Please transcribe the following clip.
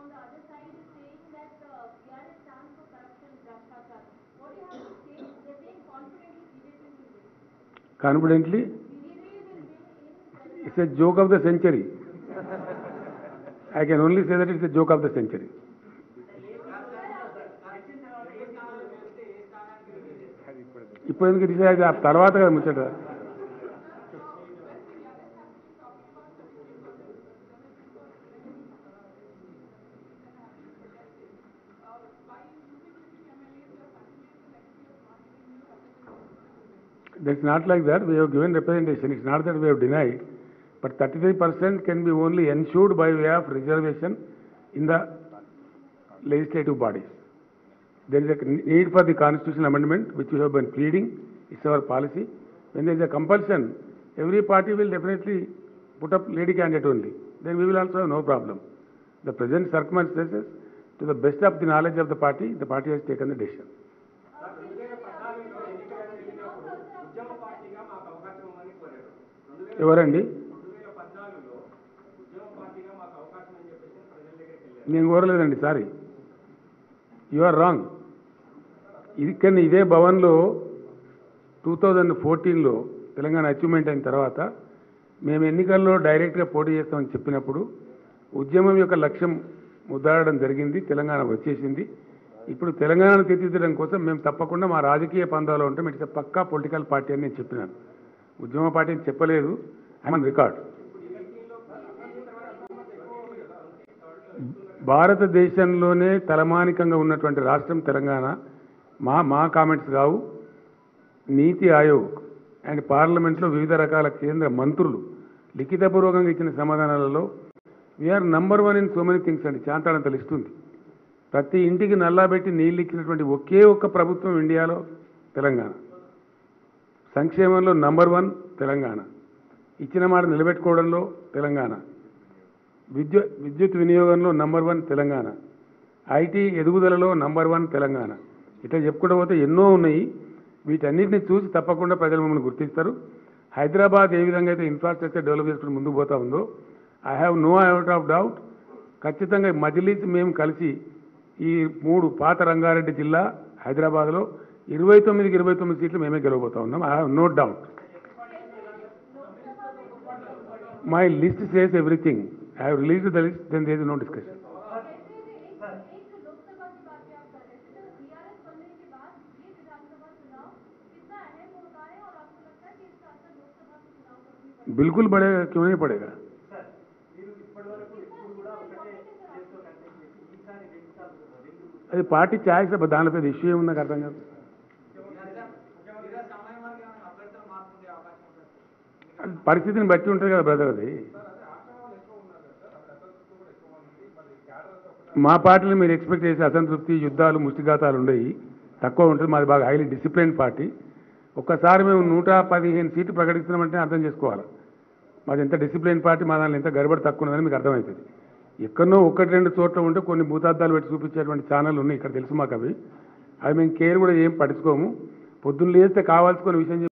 on the other side is saying that uh, TRS stands for corruption, Bhrashtachar. What do you have to say? They're saying confidently BJP will win. Confidently, BJP will win in Telangana. it's a joke of the century. I can only say that it's a joke of the century. ఇప్పుడు ఎందుకు decide ఆ తర్వాత కదా ముచ్చట That's not like that. We have given representation. It's not that we have denied. But 33% can be only ensured by way of reservation in the legislative bodies. There is a need for the constitutional amendment, which we have been pleading. It's our policy. When there is a compulsion, every party will definitely put up lady candidate only. Then we will also have no problem. The present circumstances, to the best of the knowledge of the party, the party has taken the decision. ఉద్యమ పార్టీగా మాకు అవకాశం ఇవ్వమని కోరారు రెండు వేల ఎవరండి రెండు వేల పద్నాలుగులో ఉద్యమ పార్టీగా మాకు అవకాశం అని చెప్పేసి ప్రజల దగ్గరికి వెళ్ళారు నేను కోరలేదండి సారీ యు ఆర్ రాంగ్ ఇది కానీ ఇదే భవన్లో టూ థౌజండ్ ఫోర్టీన్లో తెలంగాణ అచీవ్మెంట్ అయిన తర్వాత మేము ఎన్నికల్లో డైరెక్ట్గా పోటీ చేస్తామని చెప్పినప్పుడు ఉద్యమం యొక్క లక్ష్యం ముద్దాడడం జరిగింది తెలంగాణ వచ్చేసింది ఇప్పుడు తెలంగాణను తీర్చిదిద్దడం కోసం మేము తప్పకుండా మా రాజకీయ పందాలో ఉంటాం ఇట్స్ పక్కా పొలిటికల్ పార్టీ అని నేను చెప్పినాను ఉద్యమ పార్టీ అని చెప్పలేదు ఐమన్ రికార్డ్ భారతదేశంలోనే తలమానికంగా ఉన్నటువంటి రాష్ట్రం తెలంగాణ మా మా కామెంట్స్ కావు నీతి ఆయోగ్ అండ్ పార్లమెంట్లో వివిధ రకాల కేంద్ర మంత్రులు లిఖితపూర్వకంగా ఇచ్చిన సమాధానాలలో we're number one in so many things అండి చాంతాడంత లిస్ట్ ఉంది ప్రతి ఇంటికి నల్లాబెట్టి నీళ్ళు ఇచ్చినటువంటి ఒకే ఒక్క ప్రభుత్వం ఇండియాలో తెలంగాణ సంక్షేమంలో నంబర్ వన్ తెలంగాణ ఇచ్చిన మాట నిలబెట్టుకోవడంలో తెలంగాణ విద్యుత్ విద్యుత్ వినియోగంలో నంబర్ వన్ తెలంగాణ ఐటీ ఎదుగుదలలో నంబర్ వన్ తెలంగాణ ఇట్లా చెప్పుకుంటూ పోతే ఎన్నో ఉన్నాయి వీటన్నిటిని చూసి తప్పకుండా ప్రజలు మమ్మల్ని గుర్తిస్తారు హైదరాబాద్ ఏ విధంగా అయితే ఇన్ఫ్రాస్ట్రక్చర్ డెవలప్ చేసుకుని ముందుకు పోతా ఉందో I have no out of doubt ఖచ్చితంగా మజిలీస్ మేము కలిసి ఈ మూడు పాత రంగారెడ్డి జిల్లా హైదరాబాద్లో ఇరవై తొమ్మిదికి ఇరవై తొమ్మిది సీట్లు మేమే గెలవబోతా ఉన్నాం I have no doubt my list says everything I have release the list then there is no discussion एक लोकसभा की बात पे आप कर रहे थे तो बीआरएस बनने के बाद ये विधानसभा चुनाव कितना अहम होता है और आपको लगता है कि इसका असर लोकसभा के चुनाव पर भी पड़ेगा? बिल्कुल बढ़ेगा क्यों नहीं पड़ेगा సార్ మీరు ఇప్పటి వరకు ఎప్పుడు కూడా ఒకటే చేస్తూ కంటెక్ట్ చేసి ఈసారి రెండు సార్లు రెండు అది పార్టీ ఛాయిస్ దానిలో పెద్ద ఇష్యూ ఏముంది నాకు అర్థం కాదు సమయం వరకు ఏమైనా అభ్యర్థులు మార్పు ఉండే అవకాశం ఉంటుంది అది పరిస్థితిని బట్టి ఉంటుంది కదా బ్రదర్ అది మా పార్టీని మీరు ఎక్స్పెక్ట్ చేసే అసంతృప్తి యుద్ధాలు ముష్టిఘాతాలు ఉండయి తక్కువ ఉంటుంది మాది బాగా హైలీ డిసిప్లిన్ పార్టీ ఒక్కసారి మేము నూట పదిహేను సీట్లు ప్రకటిస్తున్నామంటే అర్థం చేసుకోవాలి మాది ఎంత డిసిప్లిన్ పార్టీ మా దానిలో ఎంత గడబడి తక్కువ ఉన్నదని మీకు అర్థమవుతుంది ఎక్కడనో ఒకటి రెండు చోట్ల ఉంటే కొన్ని భూతార్థాలు పెట్టి చూపించేటువంటి ఛానల్ ఉన్నాయి ఇక్కడ తెలుసు మాకు అవి అవి మేము కేర్ కూడా ఏం పట్టించుకోము పొద్దున్న లేస్తే కావాల్సుకున్న విషయం చెప్పి